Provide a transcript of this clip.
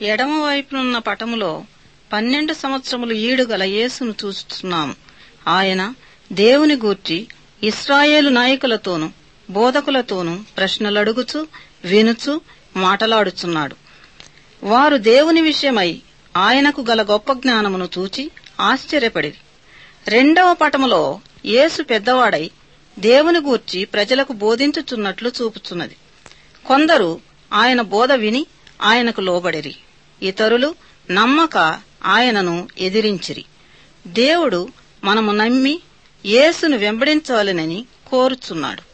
ఎడమవైపునున్న పటములో పన్నెండు సంవత్సరములు ఈడుగల యేసును చూస్తున్నాము ఆయన దేవుని గూర్చి ఇస్రాయేలు నాయకులతోనూ బోధకులతోనూ ప్రశ్నలడుగుచు వినుచు మాటలాడుచున్నాడు వారు దేవుని విషయమై ఆయనకు గల గొప్ప జ్ఞానమును చూచి ఆశ్చర్యపడిరి రెండవ పటములో యేసు పెద్దవాడై దేవుని గూర్చి ప్రజలకు బోధించుచున్నట్లు చూపుచున్నది కొందరు ఆయన బోధ విని ఆయనకు లోబడిరి ఇతరులు నమ్మక ఆయనను ఎదిరించిరి దేవుడు మనము నమ్మి యేసును వెంబడించాలనని కోరుచున్నాడు